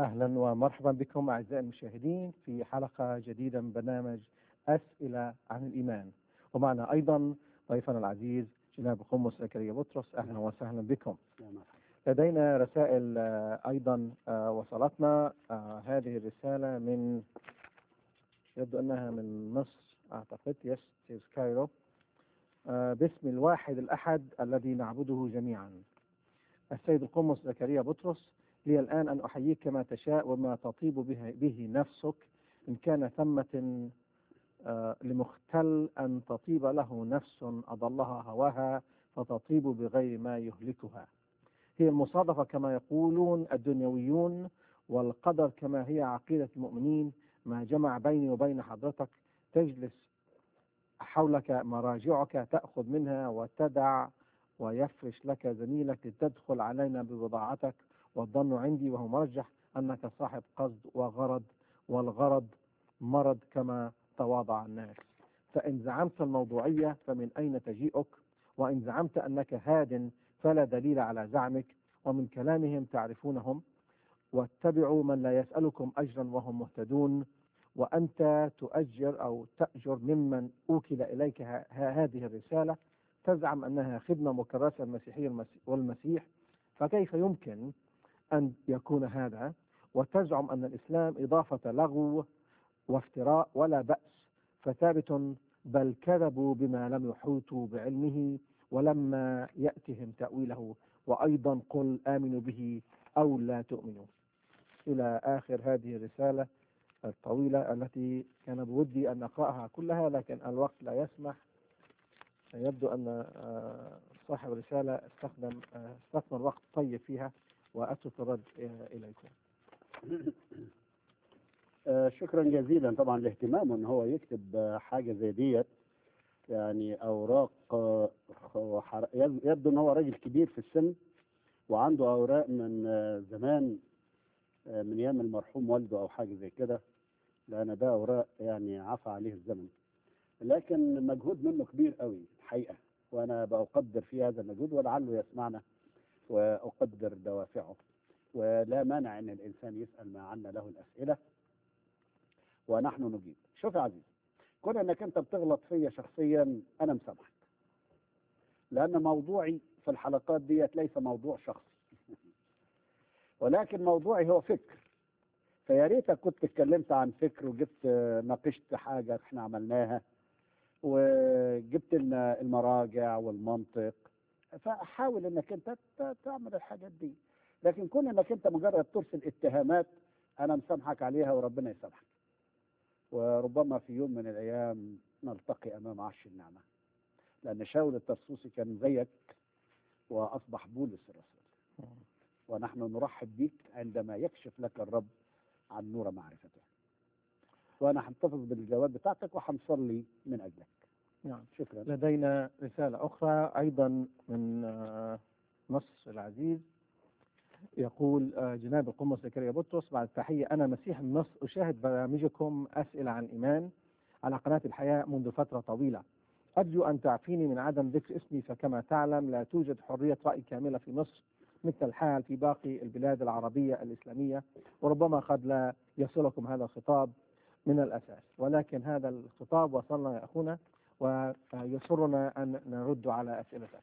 أهلا ومرحبا بكم أعزائي المشاهدين في حلقة جديدة من برنامج أسئلة عن الإيمان ومعنا أيضا ضيفنا العزيز جناب القمص زكريا بطرس أهلا وسهلا بكم يا مرحبا لدينا رسائل آه، أيضا آه، وصلتنا آه، هذه الرسالة من يبدو أنها من مصر أعتقد يس يس كايرو آه، باسم الواحد الأحد الذي نعبده جميعا السيد القمص زكريا بطرس لي الآن أن أحييك كما تشاء وما تطيب به, به نفسك إن كان ثمة آه، لمختل أن تطيب له نفس أضلها هواها فتطيب بغير ما يهلكها هي المصادفة كما يقولون الدنيويون والقدر كما هي عقيدة المؤمنين ما جمع بيني وبين حضرتك تجلس حولك مراجعك تأخذ منها وتدع ويفرش لك زميلك لتدخل علينا ببضاعتك والظن عندي وهو مرجح أنك صاحب قصد وغرض والغرض مرض كما تواضع الناس فإن زعمت الموضوعية فمن أين تجيئك وإن زعمت أنك هاد فلا دليل على زعمك ومن كلامهم تعرفونهم واتبعوا من لا يسألكم أجرا وهم مهتدون وأنت تؤجر أو تأجر ممن أوكل إليك ه- ه- هذه الرسالة تزعم أنها خدمة مكرسة المسيحية المسي- والمسيح فكيف يمكن أن يكون هذا وتزعم أن الإسلام إضافة لغو وافتراء ولا بأس فثابت بل كذبوا بما لم يحوطوا بعلمه ولما يأتهم تأويله وأيضا قل آمنوا به أو لا تؤمنوا إلى آخر هذه الرسالة الطويلة التي كان بودي أن أقرأها كلها لكن الوقت لا يسمح يبدو أن آه، صاحب الرسالة استخدم آه، استثمر وقت طيب فيها وأترك الرد آه، إليكم آه، شكرا جزيلا طبعا لاهتمامه ان هو يكتب آه، حاجه زي ديت يعني اوراق آه، هو حر- يب- يبدو ان هو راجل كبير في السن وعنده اوراق من آه، زمان آه، من ايام المرحوم والده او حاجه زي كده لان ده اوراق يعني عفى عليه الزمن لكن مجهود منه كبير قوي الحقيقه وانا بقدر في هذا المجهود ولعله يسمعنا واقدر دوافعه ولا مانع ان الانسان يسال ما عنا له الاسئله ونحن نجيب شوف يا عزيز كون انك انت بتغلط فيا شخصيا انا مسامحك لان موضوعي في الحلقات ديت ليس موضوع شخصي ولكن موضوعي هو فكر فيا ريتك كنت اتكلمت عن فكر وجبت آه، ناقشت حاجه احنا عملناها وجبت لنا المراجع والمنطق فحاول انك انت ت- تعمل الحاجات دي لكن كون انك انت مجرد ترسل اتهامات انا مسامحك عليها وربنا يسامحك وربما في يوم من الايام نلتقي امام عرش النعمه لان شاول الترسوسي كان زيك واصبح بولس الرسول ونحن نرحب بك عندما يكشف لك الرب عن نور معرفته وانا هنتفض بالجواب بتاعتك وهنصلي من اجلك نعم شكرا لدينا رسالة أخرى أيضا من آه، مصر العزيز يقول آه، جناب القمص زكريا بطرس بعد التحية أنا مسيح من مصر أشاهد برامجكم أسئلة عن إيمان على قناة الحياة منذ فترة طويلة أرجو أن تعفيني من عدم ذكر اسمي فكما تعلم لا توجد حرية رأي كاملة في مصر مثل الحال في باقي البلاد العربية الإسلامية وربما قد لا يصلكم هذا الخطاب من الأساس ولكن هذا الخطاب وصلنا يا أخونا ويسرنا أن نرد على أسئلتك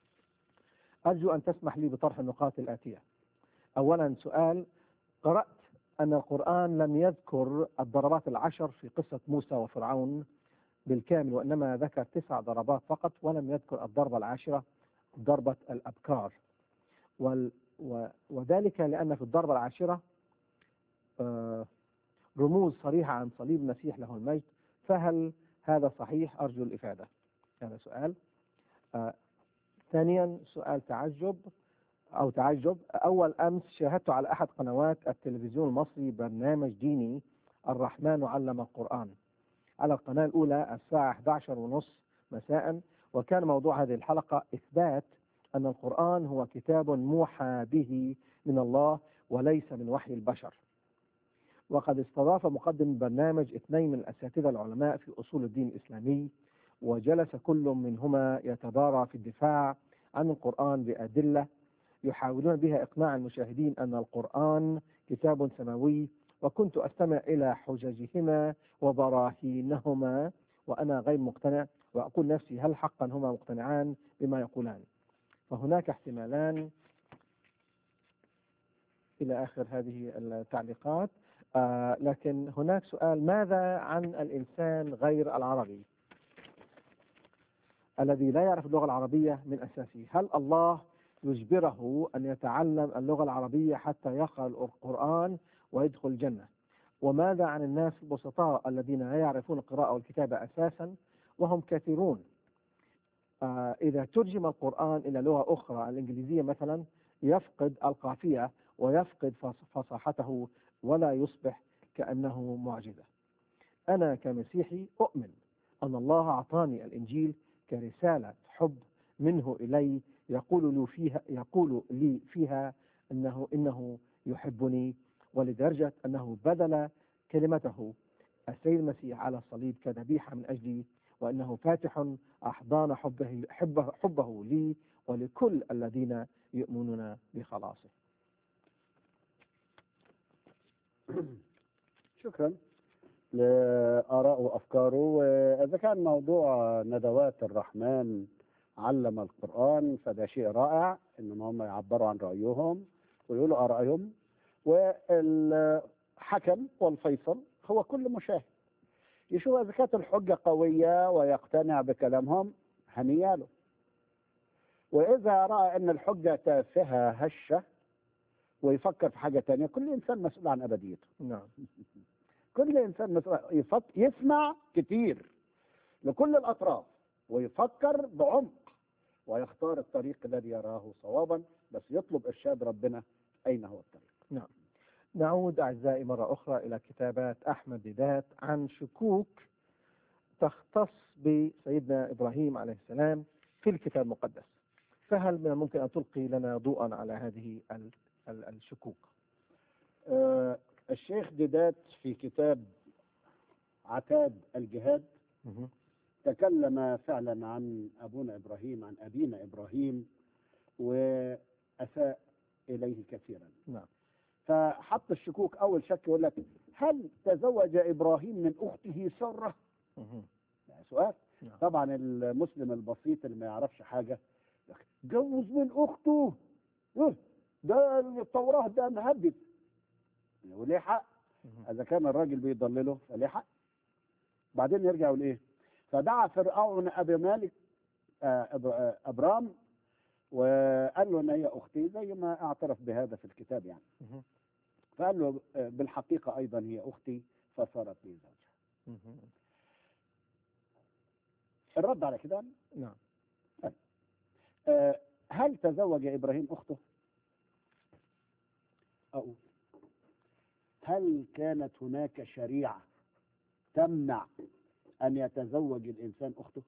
أرجو أن تسمح لي بطرح النقاط الآتية أولا سؤال قرأت أن القرآن لم يذكر الضربات العشر في قصة موسى وفرعون بالكامل وإنما ذكر تسع ضربات فقط ولم يذكر الضربة العاشرة ضربة الأبكار وال و وذلك لأن في الضربة العاشرة آه، رموز صريحة عن صليب المسيح له المجد فهل هذا صحيح أرجو الإفادة هذا سؤال آه، ثانيا سؤال تعجب أو تعجب أول أمس شاهدت على أحد قنوات التلفزيون المصري برنامج ديني الرحمن علم القرآن على القناة الأولى الساعة 11 ونصف مساء وكان موضوع هذه الحلقة إثبات أن القرآن هو كتاب موحى به من الله وليس من وحي البشر وقد استضاف مقدم البرنامج اثنين من الأساتذة العلماء في أصول الدين الإسلامي وجلس كل منهما يتبارى في الدفاع عن القرآن بأدلة يحاولون بها إقناع المشاهدين أن القرآن كتاب سماوي وكنت أستمع إلى حججهما وبراهينهما وأنا غير مقتنع وأقول نفسي هل حقا هما مقتنعان بما يقولان فهناك احتمالان إلى آخر هذه التعليقات آه لكن هناك سؤال ماذا عن الإنسان غير العربي الذي لا يعرف اللغة العربية من أساسه هل الله يجبره أن يتعلم اللغة العربية حتى يقرأ القرآن ويدخل الجنة وماذا عن الناس البسطاء الذين لا يعرفون القراءة والكتابة أساسا وهم كثيرون آه إذا ترجم القرآن إلى لغة أخرى الإنجليزية مثلا يفقد القافية ويفقد فصاحته ولا يصبح كأنه معجزة أنا كمسيحي أؤمن أن الله أعطاني الإنجيل كرسالة حب منه إلي يقول لي فيها يقول لي فيها أنه إنه يحبني ولدرجة أنه بذل كلمته السيد المسيح على الصليب كذبيحة من أجلي وأنه فاتح أحضان حبه, حبه, حبه لي ولكل الذين يؤمنون بخلاصه شكرا لآراء وأفكاره وإذا كان موضوع ندوات الرحمن علم القرآن فده شيء رائع إنهم هم يعبروا عن رأيهم ويقولوا آرائهم والحكم والفيصل هو كل مشاهد يشوف إذا كانت الحجة قوية ويقتنع بكلامهم هنياله وإذا رأى أن الحجة تافهة هشة ويفكر في حاجة تانية كل إنسان مسؤول عن أبديته نعم كل إنسان مسؤول يفط... يسمع كتير لكل الأطراف ويفكر بعمق ويختار الطريق الذي يراه صوابا بس يطلب إرشاد ربنا أين هو الطريق نعم نعود أعزائي مرة أخرى إلى كتابات أحمد ديدات عن شكوك تختص بسيدنا إبراهيم عليه السلام في الكتاب المقدس فهل من الممكن أن تلقي لنا ضوءا على هذه ال- ال- الشكوك آه الشيخ ديدات في كتاب عتاد الجهاد مهم. تكلم فعلا عن أبونا إبراهيم عن أبينا إبراهيم وأساء إليه كثيرا نعم فحط الشكوك أول شك يقول لك هل تزوج إبراهيم من أخته سارة؟ مهم. يعني سؤال نعم. طبعا المسلم البسيط اللي ما يعرفش حاجة يقول لك جوز من أخته إيه؟ ده التوراة ده مهدد وليه حق مهم. إذا كان الراجل بيضلله فليه حق بعدين يرجع يقول إيه فدعا فرعون أبي مالك آه، أب- آه، أبرام وقال له إن هي أختي زي ما اعترف بهذا في الكتاب يعني مهم. فقال له آه، بالحقيقة أيضا هي أختي فصارت لي زوجها مهم. الرد على كده نعم آه، هل تزوج إبراهيم أخته؟ أقول هل كانت هناك شريعة تمنع أن يتزوج الإنسان أخته؟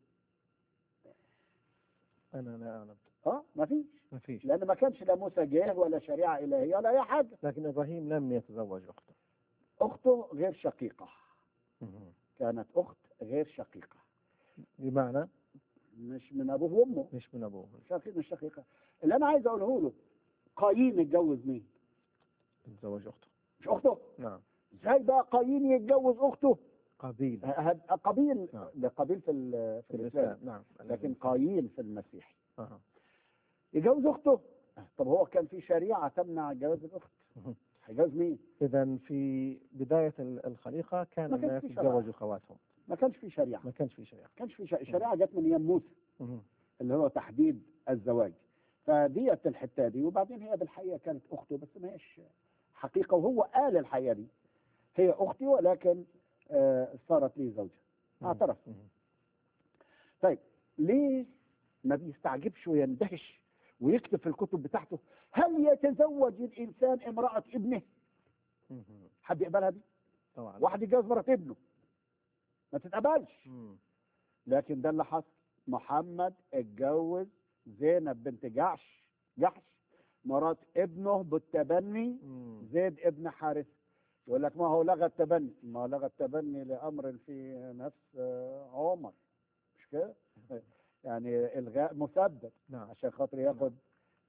أنا لا أعلم اه ما فيش ما فيش لأن ما كانش لا موسى جه ولا شريعة إلهية ولا أي حاجة لكن إبراهيم لم يتزوج أخته أخته غير شقيقة مهم. كانت أخت غير شقيقة بمعنى مش من أبوه وأمه مش من أبوه شقيق مش شقيقة اللي أنا عايز أقوله له قايين اتجوز مين؟ يتزوج أخته مش أخته نعم ازاي بقى قايين يتجوز أخته؟ قبيل ه- قبيل نعم. ده قبيل في, ال- في في الإسلام الإسلام نعم لكن قايين في المسيح أها. يجوز أخته طب هو كان في شريعة تمنع جواز الأخت مهم. هيجوز مين؟ إذا في بداية ال- الخليقة كان ما كانش الناس في شرع. يتزوجوا خواتهم ما كانش في شريعة ما كانش في شريعة ما كانش في شريعة الشريعة جت من أيام موسى مهم. اللي هو تحديد الزواج فديت الحتة دي وبعدين هي بالحقيقة كانت أخته بس ما هيش حقيقة وهو قال الحقيقة دي هي أختي ولكن آه، صارت لي زوجة مهم. اعترف مهم. طيب ليه ما بيستعجبش ويندهش ويكتب في الكتب بتاعته هل يتزوج الإنسان امرأة ابنه مهم. حد يقبلها دي طبعا واحد يتجوز مرة ابنه ما تتقبلش مم. لكن ده اللي حصل محمد اتجوز زينب بنت جحش جحش مرات ابنه بالتبني مم. زيد ابن حارث يقول لك ما هو لغى التبني ما لغى التبني لامر في نفس آه، عمر مش كده يعني الغاء مثبت نعم عشان خاطر ياخد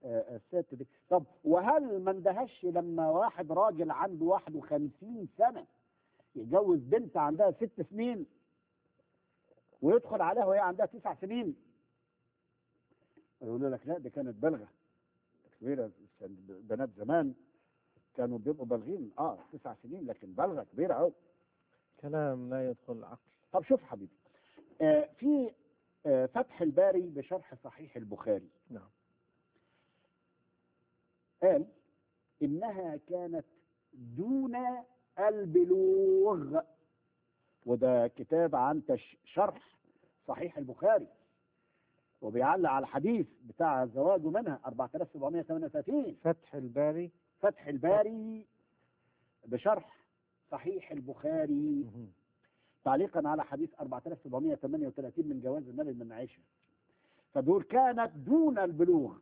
آه، الست دي طب وهل ما اندهش لما واحد راجل عنده 51 سنة يتجوز بنت عندها ست سنين ويدخل عليها وهي عندها تسع سنين يقولوا لك لا دي كانت بالغة كبيرة بنات زمان كانوا بيبقوا بالغين اه تسع سنين لكن بالغة كبيرة قوي كلام لا يدخل العقل طب شوف حبيبي آه في آه فتح الباري بشرح صحيح البخاري نعم قال انها كانت دون البلوغ وده كتاب عن تش- شرح صحيح البخاري وبيعلق على الحديث بتاع زواجه منها 4738 فتح الباري فتح الباري بشرح صحيح البخاري مهم. تعليقا على حديث 4738 من جواز النبي من عائشه فدول كانت دون البلوغ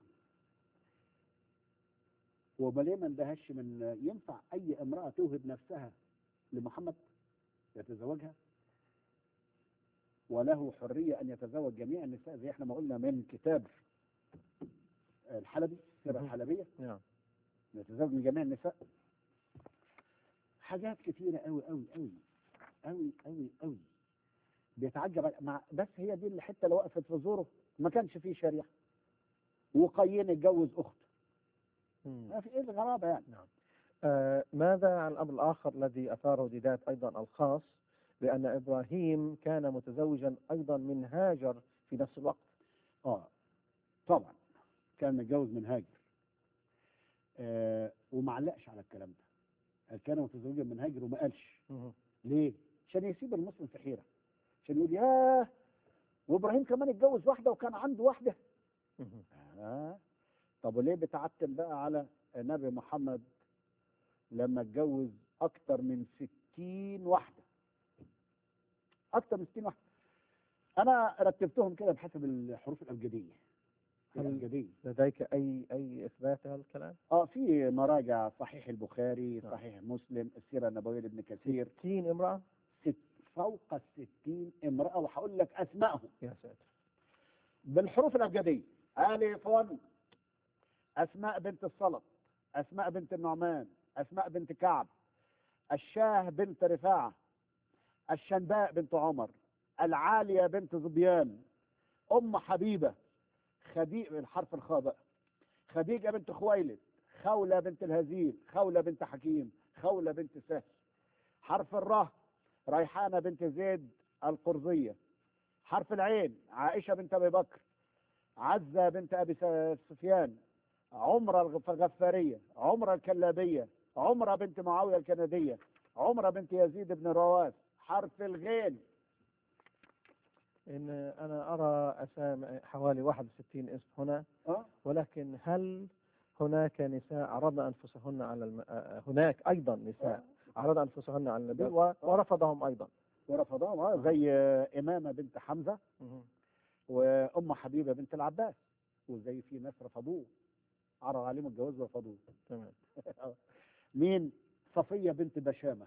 وما ليه ما اندهش من ينفع اي امراه توهب نفسها لمحمد يتزوجها وله حريه ان يتزوج جميع النساء زي احنا ما قلنا من كتاب الحلبي السيره مهم. الحلبيه نعم يتزوج من جميع النساء حاجات كتيرة قوي قوي قوي قوي قوي قوي بيتعجب مع بس هي دي الحته اللي وقفت في زوره ما كانش فيه شريعه وقايين اتجوز اخته مم. ما في ايه الغرابه يعني آه ماذا عن الأمر الآخر الذي أثاره ديدات أيضا الخاص بأن إبراهيم كان متزوجا أيضا من هاجر في نفس الوقت اه طبعا كان متجوز من هاجر آه وما علقش على الكلام ده قال كان متزوجا من هاجر وما قالش مهم. ليه؟ عشان يسيب المسلم في حيره عشان يقول ياه وابراهيم كمان اتجوز واحده وكان عنده واحده مهم. آه. طب وليه بتعتم بقى على النبي محمد لما اتجوز اكتر من ستين واحده اكتر من ستين واحده انا رتبتهم كده بحسب الحروف الابجديه هل- الابجديه لديك أي أي إثبات لهذا الكلام؟ اه في مراجع صحيح البخاري نعم. صحيح مسلم السيره النبويه لابن كثير 60 امرأة؟ ست فوق الستين امراه وهقول لك اسمائهم يا ساتر بالحروف الأبجدية ألف أسماء بنت الصلت أسماء بنت النعمان أسماء بنت كعب الشاه بنت رفاعة الشنباء بنت عمر العالية بنت ظبيان أم حبيبة خديجة الحرف الخاء خديجة بنت خويلد خولة بنت الهزيل خولة بنت حكيم خولة بنت سهل حرف الراء ريحانة بنت زيد القرظية حرف العين عائشة بنت أبي بكر عزة بنت أبي س- سفيان عمرة الغف- الغفارية عمرة الكلابية عمرة بنت معاوية الكندية عمرة بنت يزيد بن رواس حرف الغين إن أنا أرى أسامي حوالي 61 اسم هنا أه؟ ولكن هل هناك نساء عرضن أنفسهن على الم... آه، هناك أيضا نساء عرضن أنفسهن على النبي و... ورفضهم أيضا ورفضهم أه زي آه، إمامة بنت حمزة مهم. وأم حبيبة بنت العباس وزي في ناس رفضوه عرض عليهم الجواز ورفضوه تمام مين صفية بنت بشامة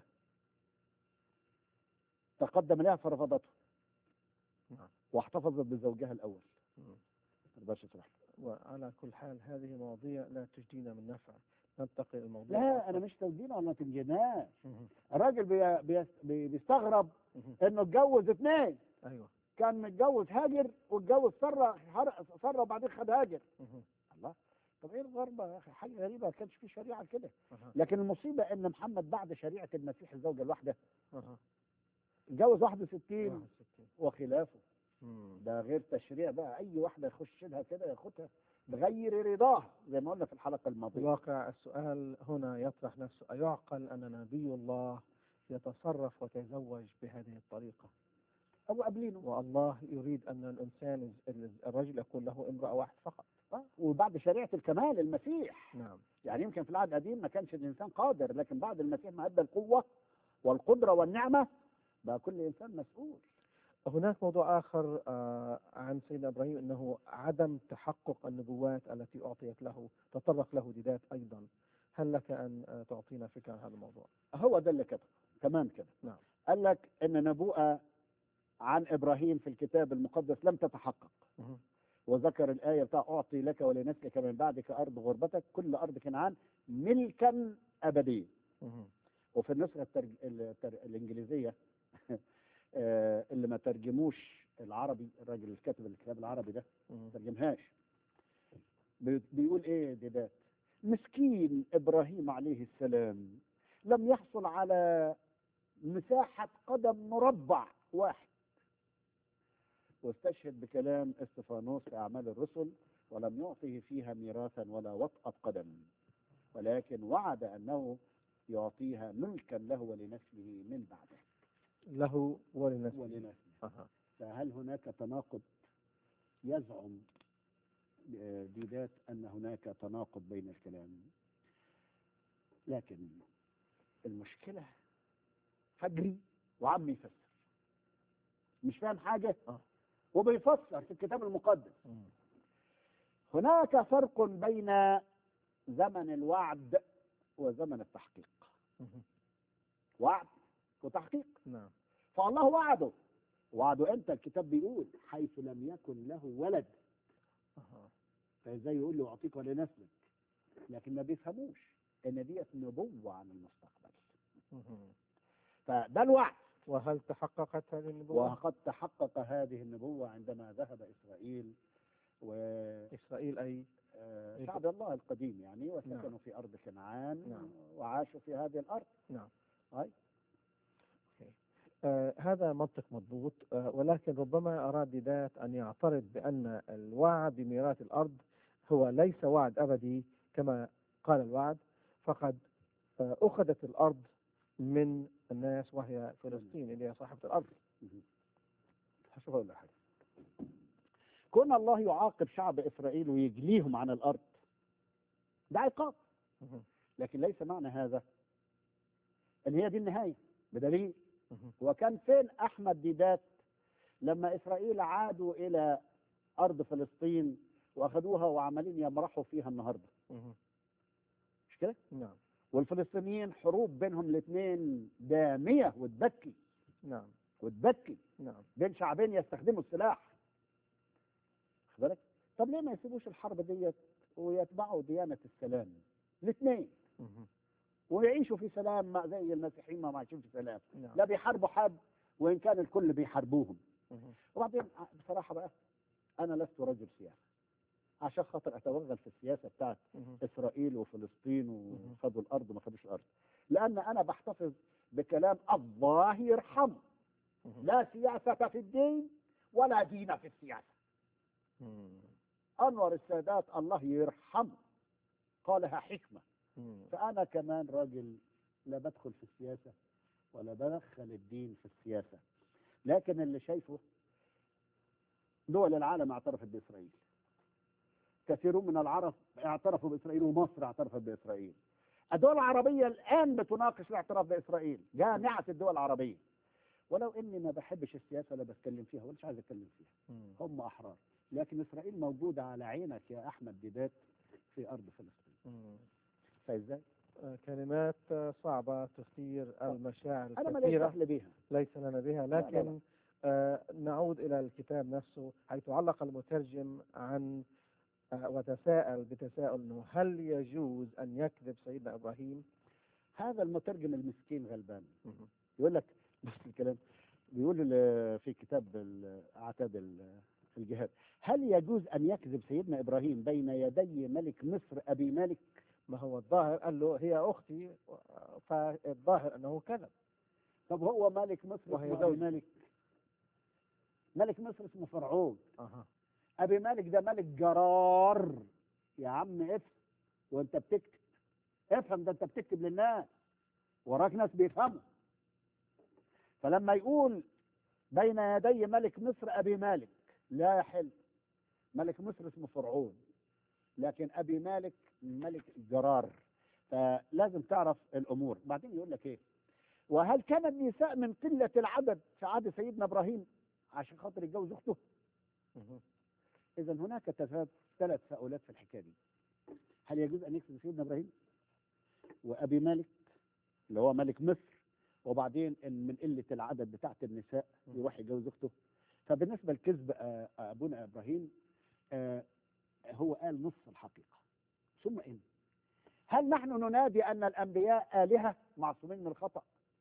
تقدم لها فرفضته نعم. واحتفظت بزوجها الأول مم. ما تقدرش تروح وعلى كل حال هذه مواضيع لا تجدينا من نفع ننتقل الموضوع لا انا مش تودينا ولا تنجناش مهم. الراجل بي بي بي بيستغرب مهم. انه اتجوز اثنين أيوه كان متجوز هاجر واتجوز سره حر- سره وبعدين خد هاجر مهم. الله طب ايه الغربه يا اخي حاجه غريبه ما كانش في شريعه كده أها. لكن المصيبه ان محمد بعد شريعه المسيح الزوجه الواحده أها. اتجوز 61 61. وخلافه مم. ده غير تشريع بقى اي واحده يخش لها كده ياخدها بغير رضاها زي ما قلنا في الحلقه في الماضيه الواقع السؤال هنا يطرح نفسه أيعقل أن نبي الله يتصرف ويتزوج بهذه الطريقة او قابلينه والله يريد أن الإنسان الرجل يكون له امرأة واحد فقط آه، وبعد شريعه الكمال المسيح نعم يعني يمكن في العهد القديم ما كانش الانسان قادر لكن بعد المسيح ما ادى القوه والقدره والنعمه بقى كل انسان مسؤول هناك موضوع آخر آه، عن سيدنا إبراهيم أنه عدم تحقق النبوات التي أعطيت له تطرق له ديدات أيضا هل لك أن آه، تعطينا فكرة عن هذا الموضوع هو ده اللي كده تمام كده نعم. قال لك ان نبوءه عن ابراهيم في الكتاب المقدس لم تتحقق مهم. وذكر الآية بتاع أعطي لك ولنسلك من بعدك أرض غربتك كل أرض كنعان ملكا أبديا مهم. وفي النسخة الترج... التر... الإنجليزية آه، اللي ما ترجموش العربي الراجل اللي كاتب الكتاب العربي ده مهم. ما ترجمهاش بي- بيقول ايه دي ده مسكين ابراهيم عليه السلام لم يحصل على مساحة قدم مربع واحد واستشهد بكلام استفانوس في أعمال الرسل ولم يعطه فيها ميراثا ولا وطأة قدم ولكن وعد أنه يعطيها ملكا له ولنسله من بعده له ولنسله ولنسله أها. فهل هناك تناقض يزعم آه، ديدات أن هناك تناقض بين الكلام لكن المشكلة فجري وعم يفسر مش فاهم حاجة آه. وبيفسر في الكتاب المقدس مم. هناك فرق بين زمن الوعد وزمن التحقيق مهم. وعد وتحقيق نعم فالله وعده وعده امتى الكتاب بيقول حيث لم يكن له ولد أها. فازاي يقول له اعطيك ولنسلك لكن ما بيفهموش ان ديت نبوه عن المستقبل مهم. فده الوعد وهل تحققت هذه النبوة؟ وقد تحقق هذه النبوه عندما ذهب اسرائيل وشعب إسرائيل أي الله القديم يعني وسكنوا نعم. في ارض كنعان نعم. وعاشوا في هذه الارض نعم أي. آه هذا منطق مضبوط آه ولكن ربما أراد ديدات أن يعترض بأن الوعد بميراث الأرض هو ليس وعد أبدي كما قال الوعد فقد آه أخذت الأرض من الناس وهي فلسطين اللي هي صاحبة الأرض هشوف اقول لك حاجه كون الله يعاقب شعب اسرائيل ويجليهم عن الارض ده عقاب مهم. لكن ليس معنى هذا ان هي دي النهايه بدليل مهم. وكان فين احمد ديدات لما اسرائيل عادوا الى ارض فلسطين واخذوها وعمالين يمرحوا فيها النهارده مهم. مش كده نعم والفلسطينيين حروب بينهم الاثنين داميه وتبكي نعم وتبكي نعم بين شعبين يستخدموا السلاح واخد بالك طب ليه ما يسيبوش الحرب ديت ويتبعوا ديانه السلام الاثنين مهم. ويعيشوا في سلام مع زي المسيحيين ما عايشين في سلام نعم لا بيحاربوا حد وان كان الكل بيحاربوهم مهم. وبعدين بصراحه بقى انا لست رجل سياسه عشان خاطر اتوغل في السياسه بتاعت مهم. اسرائيل وفلسطين مهم. وخدوا الارض وما خدوش الارض لان انا بحتفظ بكلام الله يرحمه مهم. لا سياسه في الدين ولا دين في السياسه مم. انور السادات الله يرحمه قالها حكمه مم. فانا كمان راجل لا بدخل في السياسه ولا بدخل الدين في السياسه لكن اللي شايفه دول العالم اعترفت باسرائيل كثيرون من العرب اعترفوا باسرائيل ومصر اعترفت باسرائيل الدول العربيه الان بتناقش الاعتراف باسرائيل جامعه الدول العربيه ولو اني ما بحبش السياسه ولا بتكلم فيها ولا مش عايز اتكلم فيها مم. هم احرار لكن اسرائيل موجوده على عينك يا احمد ديدات في ارض فلسطين مم. فازاي؟ آه، كلمات آه، صعبة تثير المشاعر انا ماليش الكثيرة دخل بيها ليس لنا بها لا، لا. لكن آه، نعود إلى الكتاب نفسه حيث علق المترجم عن آه، وتساءل بتساؤل أنه هل يجوز أن يكذب سيدنا إبراهيم هذا المترجم المسكين غلبان مهم. يقول لك نفس الكلام بيقول ال- في كتاب ال- اعتاد ال- الجهاد هل يجوز ان يكذب سيدنا ابراهيم بين يدي ملك مصر ابي مالك ما هو الظاهر قال له هي أختي فالظاهر أنه كذب طب هو ملك مصر وهي اسمه زوجته. ابي مالك ملك مصر اسمه فرعون أها ابي مالك ده ملك جرار يا عم افهم وانت بتكتب افهم ده انت بتكتب للناس وراك ناس بيفهموا فلما يقول بين يدي ملك مصر ابي مالك لا يحل ملك مصر اسمه فرعون لكن ابي مالك ملك جرار فلازم تعرف الامور بعدين يقول لك ايه وهل كان النساء من قله العدد في عهد سيدنا ابراهيم عشان خاطر يتجوز اخته مهم. اذا هناك تفا- ثلاث تساؤلات في الحكايه دي هل يجوز ان يكذب سيدنا ابراهيم وابي مالك اللي هو ملك مصر وبعدين ان من قله العدد بتاعت النساء يروح يتجوز اخته فبالنسبه لكذب آه، ابونا ابراهيم آه هو قال نص الحقيقة ثم إن هل نحن ننادي أن الأنبياء آلهة معصومين من الخطأ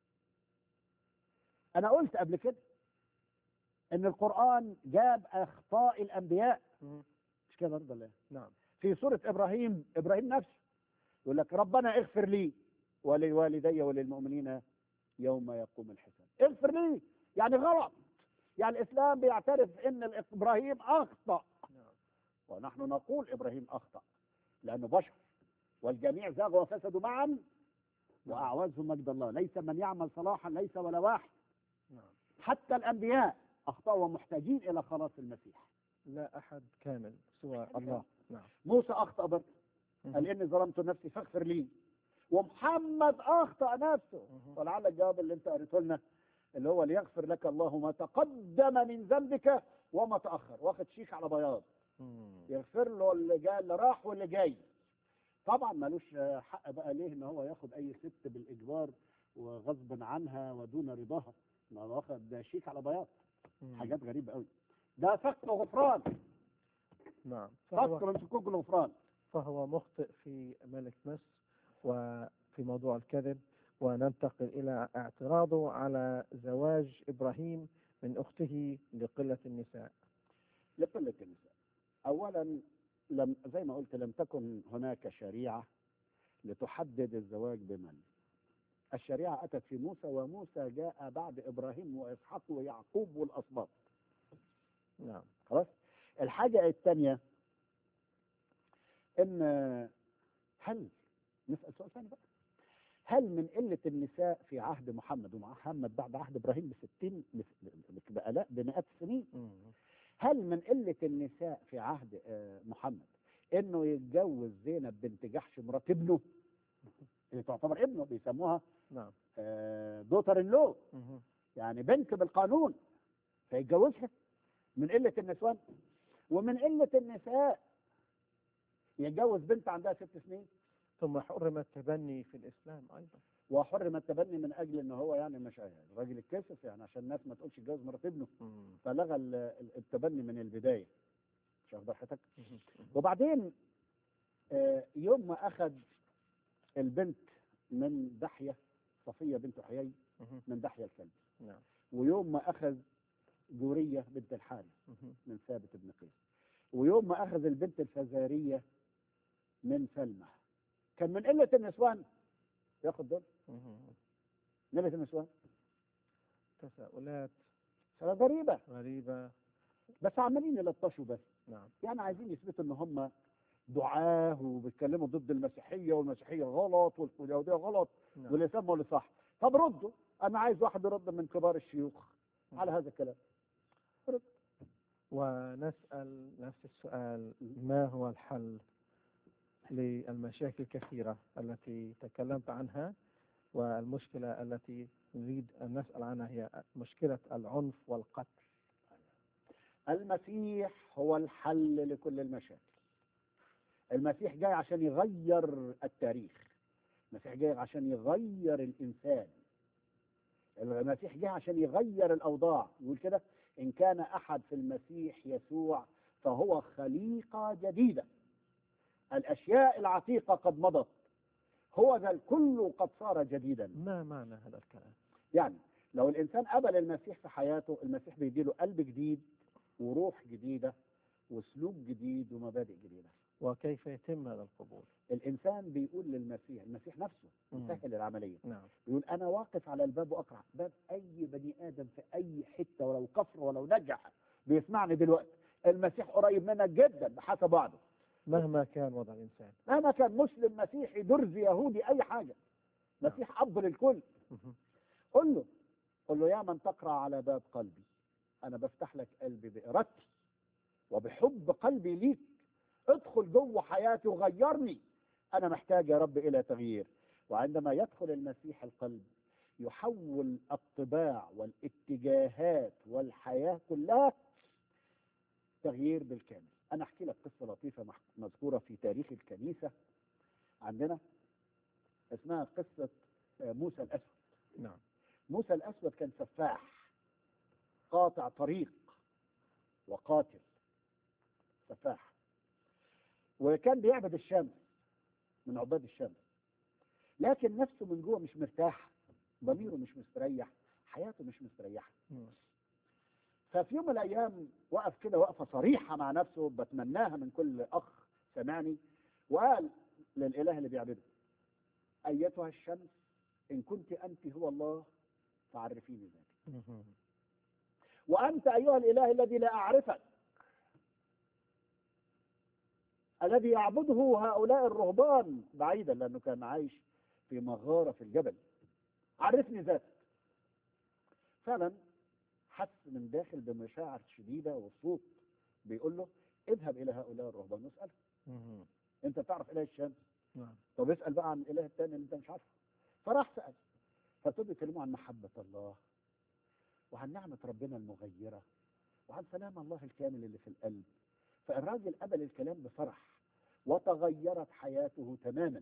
أنا قلت قبل كده أن القرآن جاب أخطاء الأنبياء مم. مش كده برضه ولا إيه؟ نعم في سورة إبراهيم إبراهيم نفسه يقول لك ربنا اغفر لي ولوالدي وللمؤمنين يوم يقوم الحساب اغفر لي يعني غلط يعني الإسلام بيعترف أن إبراهيم أخطأ نعم ونحن نقول إبراهيم أخطأ لأنه بشر والجميع زاغوا وفسدوا معا وأعوزهم مجد الله ليس من يعمل صلاحا ليس ولا واحد نعم حتى الأنبياء أخطأوا ومحتاجين إلى خلاص المسيح لا أحد كامل سوى الله نعم موسى أخطأ برضه مم. قال إني ظلمت نفسي فاغفر لي ومحمد أخطأ نفسه مم. ولعل الجواب اللي أنت قريته لنا اللي هو ليغفر لك الله ما تقدم من ذنبك وما تأخر واخد شيك على بياض مم. يغفر له اللي جاي اللي راح واللي جاي طبعا ملوش آه، حق بقى ليه ان هو ياخد اي ست بالاجبار وغصب عنها ودون رضاها ما هو واخد ده شيك على بياض مم. حاجات غريبه قوي ده فك غفران نعم فهو, فك من سكوك الغفران فهو مخطئ في ملك مصر وفي موضوع الكذب وننتقل إلى اعتراضه على زواج إبراهيم من أخته لقلة النساء لقله النساء اولا لم زي ما قلت لم تكن هناك شريعه لتحدد الزواج بمن الشريعه اتت في موسى وموسى جاء بعد ابراهيم واسحاق ويعقوب والاسباط نعم خلاص الحاجة الثانية ان هل نسأل سؤال ثاني بقى هل من قلة النساء في عهد محمد ومحمد بعد عهد ابراهيم بستين بآلاف بمئات السنين مم. هل من قلة النساء في عهد آه، محمد انه يتجوز زينب بنت جحش مرات ابنه اللي تعتبر ابنه بيسموها نعم دوتر لو مم. يعني بنت بالقانون فيتجوزها من قلة النسوان ومن قلة النساء يتجوز بنت عندها ست سنين ثم حرم التبني في الإسلام أيضا وحرم التبني من اجل ان هو يعني مش الراجل الكسف يعني عشان الناس ما تقولش يتجوز مرات ابنه مم. فلغى ال- ال- التبني من البدايه مش واخد حضرتك مم. وبعدين آه، يوم ما اخذ البنت من دحيه صفيه بنت حيي مم. من دحيه الكلب نعم ويوم ما اخذ جوريه بنت الحارث مم. من ثابت بن قيس ويوم ما اخذ البنت الفزاريه من سلمى كان من قله النسوان ياخد دول مم. من قله النسوان تساؤلات سنة غريبه غريبة بس عمالين يلطشوا بس نعم يعني عايزين يثبتوا ان هم دعاه وبيتكلموا ضد المسيحيه والمسيحيه غلط واليهوديه غلط نعم والاسلام هو اللي صح طب ردوا انا عايز واحد يرد من كبار الشيوخ على هذا الكلام ونسأل نفس السؤال ما هو الحل للمشاكل الكثيرة التي تكلمت عنها والمشكلة التي نريد أن نسأل عنها هي مشكلة العنف والقتل المسيح هو الحل لكل المشاكل المسيح جاي عشان يغير التاريخ المسيح جاي عشان يغير الانسان المسيح جاي عشان يغير الاوضاع يقول كده ان كان احد في المسيح يسوع فهو خليقه جديده الاشياء العتيقه قد مضت هو ذا الكل قد صار جديدا ما معنى هذا الكلام يعني لو الانسان قبل المسيح في حياته المسيح بيديله قلب جديد وروح جديده وسلوك جديد ومبادئ جديده وكيف يتم هذا القبول الانسان بيقول للمسيح المسيح نفسه مم. مسهل العمليه نعم بيقول انا واقف على الباب واقرع باب اي بني ادم في اي حته ولو كفر ولو نجح بيسمعني دلوقتي المسيح قريب منك جدا بحسب وعده مهما كان وضع الإنسان مهما كان مسلم مسيحي درزي يهودي اي حاجه مسيح اب للكل مهم. قل له قل له يا من تقرا على باب قلبي انا بفتح لك قلبي بارادتي وبحب قلبي ليك ادخل جوه حياتي وغيرني انا محتاج يا رب الى تغيير وعندما يدخل المسيح القلب يحول الطباع والاتجاهات والحياه كلها تغيير بالكامل انا احكي لك قصه لطيفه مح- مذكوره في تاريخ الكنيسه عندنا اسمها قصه آه، موسى الاسود نعم موسى الأسود كان سفاح قاطع طريق وقاتل سفاح وكان بيعبد الشمس من عباد الشمس لكن نفسه من جوه مش مرتاح ضميره مش مستريح حياته مش مستريحه مم. ففي يوم من الايام وقف كده وقفه صريحه مع نفسه بتمناها من كل اخ سمعني وقال للاله اللي بيعبده ايتها الشمس ان كنت انت هو الله فعرفيني ذلك مم. وانت ايها الاله الذي لا اعرفك الذي يعبده هؤلاء الرهبان بعيدا لانه كان عايش في مغاره في الجبل عرفني ذاتك فعلا حس من داخل بمشاعر شديده وصوت بيقول له اذهب الى هؤلاء الرهبان واسالهم مم. انت تعرف اله الشمس نعم طب اسال بقى عن الاله الثاني اللي انت مش عارفه فراح سال فابتدوا يتكلموا عن محبه الله وعن نعمه ربنا المغيره وعن سلام الله الكامل اللي في القلب فالراجل قبل الكلام بفرح وتغيرت حياته تماما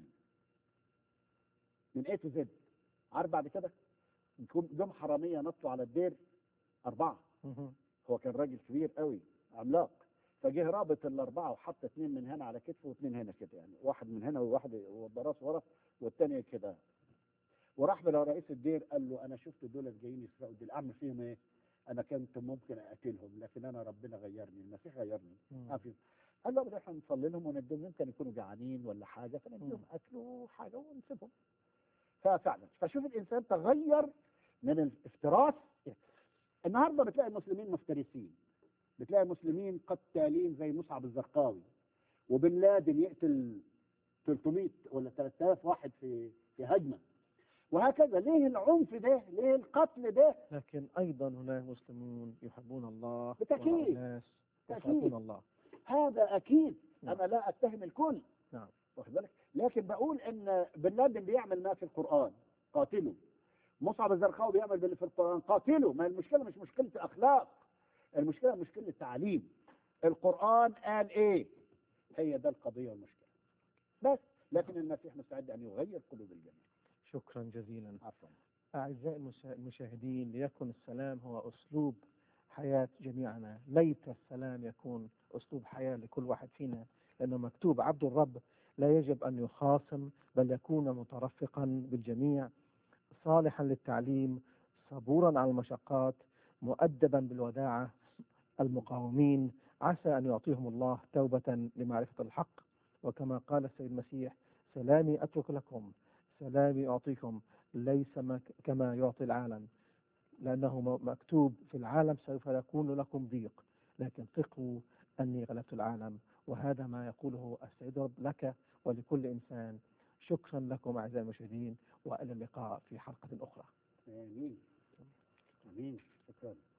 من ايه تو زد عارف بعد كده جم جم حراميه نطوا على الدير اربعه مم. هو كان راجل كبير قوي عملاق فجه رابط الاربعه وحط اثنين من هنا على كتفه واثنين هنا كده يعني واحد من هنا وواحد براس ورا والثانيه كده وراح لرئيس الدير قال له انا شفت دول جايين يسرقوا الدير اعمل فيهم ايه؟ انا كنت ممكن اقتلهم لكن انا ربنا غيرني المسيح غيرني مم. أعمل فيهم. قال له أبدا احنا نصلي لهم ونديهم يمكن يكونوا جعانين ولا حاجه فنديهم مم. اكل وحاجه ونسيبهم ففعلا فشوف الانسان تغير من الافتراس النهارده بتلاقي المسلمين مفترسين بتلاقي مسلمين قتالين زي مصعب الزرقاوي وبن لادن يقتل 300 ولا 3000 واحد في في هجمه وهكذا ليه العنف ده؟ ليه القتل ده؟ لكن أيضا هناك مسلمون يحبون الله بالتأكيد. والناس بالتأكيد. يخافون الله هذا اكيد نعم. انا لا اتهم الكل نعم. واخد بالك لكن بقول ان بن لادن بيعمل ما في القران قاتله مصعب الزرقاوي بيعمل باللي في القران قاتله ما المشكله مش مشكله اخلاق المشكله مشكله تعليم القران قال ايه هي ده القضيه والمشكله بس لكن المسيح مستعد ان يغير قلوب الجميع شكرا جزيلا عفوا أعزائي المشا- المشاهدين ليكن السلام هو أسلوب حياة جميعنا ليت السلام يكون أسلوب حياة لكل واحد فينا لأنه مكتوب عبد الرب لا يجب أن يخاصم بل يكون مترفقا بالجميع صالحا للتعليم صبورا على المشقات مؤدبا بالوداعة المقاومين عسى أن يعطيهم الله توبة لمعرفة الحق وكما قال السيد المسيح سلامي أترك لكم سلامي أعطيكم ليس مك- كما يعطي العالم لأنه م- مكتوب في العالم سوف يكون لكم ضيق لكن ثقوا أني غلبت العالم وهذا ما يقوله السيد رب لك ولكل إنسان شكرا لكم أعزائي المشاهدين وإلى اللقاء في حلقة أخرى امين امين شكرا